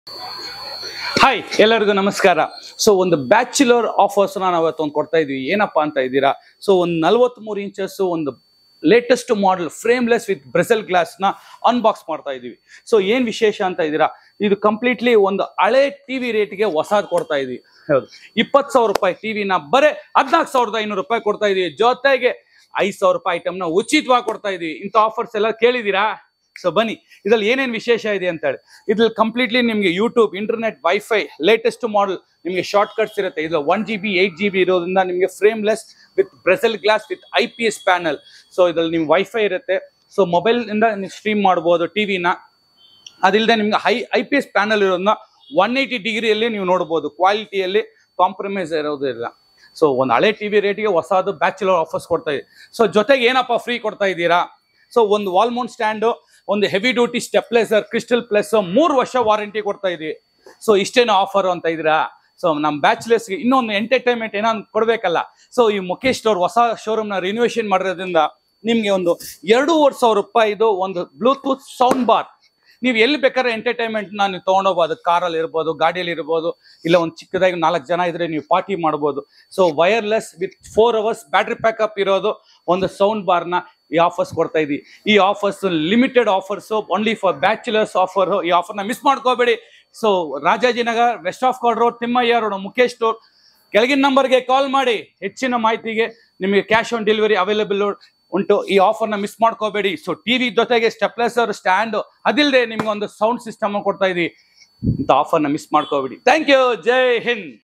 hi ಎಲ್ಲರಿಗೂ ನಮಸ್ಕಾರ so ಒಂದು ಬ್ಯಾಚುಲರ್ ಆಫರ್ಸ್ ನಾವು ಅವತ್ತೊಂದು ಕೊಡ್ತಾ ಇದೀವಿ ಏನಪ್ಪಾ ಅಂತ ಇದ್ದೀರಾ ಸೊ ಒಂದು ನಲ್ವತ್ಮೂರು ಇಂಚಸ್ ಒಂದು latest model frameless with bezel glass ನ ಅನ್ಬಾಕ್ಸ್ ಮಾಡ್ತಾ ಇದೀವಿ ಸೊ ಏನ್ ವಿಶೇಷ ಅಂತ ಇದ್ದೀರಾ ಇದು ಕಂಪ್ಲೀಟ್ಲಿ ಒಂದು ಹಳೆ ಟಿವಿ ರೇಟ್ಗೆ ಹೊಸಾದ್ ಕೊಡ್ತಾ ಇದೀವಿ ಹೌದು ಇಪ್ಪತ್ತು ಸಾವಿರ ರೂಪಾಯಿ ಟಿವಿನ ಬರೇ ಹದಿನಾಲ್ಕು ಸಾವಿರದ ಐನೂರು ರೂಪಾಯಿ ಕೊಡ್ತಾ ಇದೀವಿ ಜೊತೆಗೆ ಐದು ಸಾವಿರ ರೂಪಾಯಿ ಐಟಮ್ನ ಉಚಿತವಾಗಿ ಕೊಡ್ತಾ ಇದೀವಿ ಇಂಥ ಆಫರ್ಸ್ ಎಲ್ಲ ಕೇಳಿದೀರಾ ಸೊ ಬನ್ನಿ ಇದ್ರಲ್ಲಿ ಏನೇನ್ ವಿಶೇಷ ಇದೆ ಅಂತ ಹೇಳಿ ಇದ್ರಲ್ಲಿ ಕಂಪ್ಲೀಟ್ಲಿ ನಿಮ್ಗೆ YouTube internet wifi latest model ನಿಮಗೆ ಶಾರ್ಟ್ ಕಟ್ಸ್ ಇರುತ್ತೆ ಇದು one G B eight G B ಇರೋದ್ರಿಂದ ನಿಮಗೆ frameless with bezel glass with I P S panel so ಇದ್ರಲ್ಲಿ ನಿಮ್ಗೆ ವೈಫೈ ಇರುತ್ತೆ ಸೊ ಮೊಬೈಲ್ ಇಂದ ನೀವು ಸ್ಟ್ರೀಮ್ ಮಾಡ್ಬೋದು ಟಿವಿನ ಅದಿಲ್ಲದೆ ನಿಮ್ಗೆ high I P S panel ಇರೋದನ್ನ ಒನ್ ಏಯ್ಟಿ ಡಿಗ್ರಿಯಲ್ಲಿ ನೀವು ನೋಡ್ಬೋದು ಕ್ವಾಲಿಟಿಯಲ್ಲಿ ಕಾಂಪ್ರಮೈಸ್ ಇರೋದಿಲ್ಲ ಸೊ ಒಂದು ಹಳೆ ಟಿವಿ ರೇಟ್ಗೆ ಹೊಸದು ಬ್ಯಾಚುಲರ್ ಆಫರ್ಸ್ ಕೊಡ್ತಾ ಇದೆ ಸೊ ಜೊತೆಗೆ ಏನಪ್ಪ ಫ್ರೀ ಕೊಡ್ತಾ ಇದ್ದೀರಾ ಸೊ ಒಂದು ವಾಲ್ ಮೌಂಟ್ ಸ್ಟ್ಯಾಂಡು ಒಂದು heavy duty stabiliser crystal plus ಮೂರು ವರ್ಷ ವಾರಂಟಿ ಕೊಡ್ತಾ ಇದೀವಿ ಸೊ ಇಷ್ಟೇನೋ ಆಫರ್ ಅಂತ ಇದ್ದೀರಾ ಸೊ ನಮ್ಮ ಬ್ಯಾಚುಲರ್ಸ್ಗೆ ಇನ್ನೊಂದು ಎಂಟರ್ಟೈನ್ಮೆಂಟ್ ಏನೋ ಒಂದ್ ಕೊಡ್ಬೇಕಲ್ಲ ಸೊ ಈ ಮುಖೇಶ್ ಅವ್ರ ಹೊಸ ಶೋರೂಮ್ನ ರಿನೋವೇಷನ್ ಮಾಡಿರೋದ್ರಿಂದ ನಿಮ್ಗೆ ಒಂದು ಎರಡೂವರೆ ಸಾವಿರ ರೂಪಾಯಿದು ಒಂದು ಬ್ಲೂಟೂತ್ ಸೌಂಡ್ ಬಾರ್ ನೀವು ಎಲ್ಲಿ ಬೇಕಾದ್ರೆ ಎಂಟರ್ಟೈನ್ಮೆಂಟ್ ನ ನೀವು ತಗೊಂಡೋಗ್ಬೋದು ಕಾರಲ್ಲಿ ಇರ್ಬೋದು ಗಾಡಿಯಲ್ಲಿ ಇರ್ಬೋದು ಇಲ್ಲ ಒಂದು ಚಿಕ್ಕದಾಗಿ ನಾಲ್ಕು ಜನ ಇದ್ರೆ ನೀವು ಪಾರ್ಟಿ ಮಾಡ್ಬೋದು so wireless with four hours battery backup ಇರೋದು ಒಂದು ಸೌಂಡ್ ಬಾರ್ನ ಈ ಆಫರ್ಸ್ ಕೊಡ್ತಾ ಇದ್ವಿ ಈ offers limited offers only for bachelors offer ಈ ಆಫರ್ನ ಮಿಸ್ ಮಾಡ್ಕೋಬೇಡಿ so Rajajinagar west of chord road Thimmaiah road Mukesh store ಕೆಳಗಿನ ನಂಬರ್ಗೆ ಕಾಲ್ ಮಾಡಿ ಹೆಚ್ಚಿನ ಮಾಹಿತಿಗೆ ನಿಮಗೆ ಕ್ಯಾಶ್ ಆನ್ ಡೆಲಿವರಿ ಅವೈಲೇಬಲ್ ಉಂಟು ಈ ಆಫರ್ನ ಮಿಸ್ ಮಾಡ್ಕೋಬೇಡಿ ಸೊ ಟಿವಿ ಜೊತೆಗೆ ಸ್ಟೆಪ್ಲೈಸರ್ ಸ್ಟ್ಯಾಂಡ್ ಅದಿಲ್ಲದೆ ನಿಮ್ಗೆ ಒಂದು ಸೌಂಡ್ ಸಿಸ್ಟಮ್ ಕೊಡ್ತಾ ಇದೀವಿ ಇಂಥ ಆಫರ್ನ ಮಿಸ್ ಮಾಡ್ಕೋಬೇಡಿ ಥ್ಯಾಂಕ್ ಯು ಜೈ ಹಿಂದ್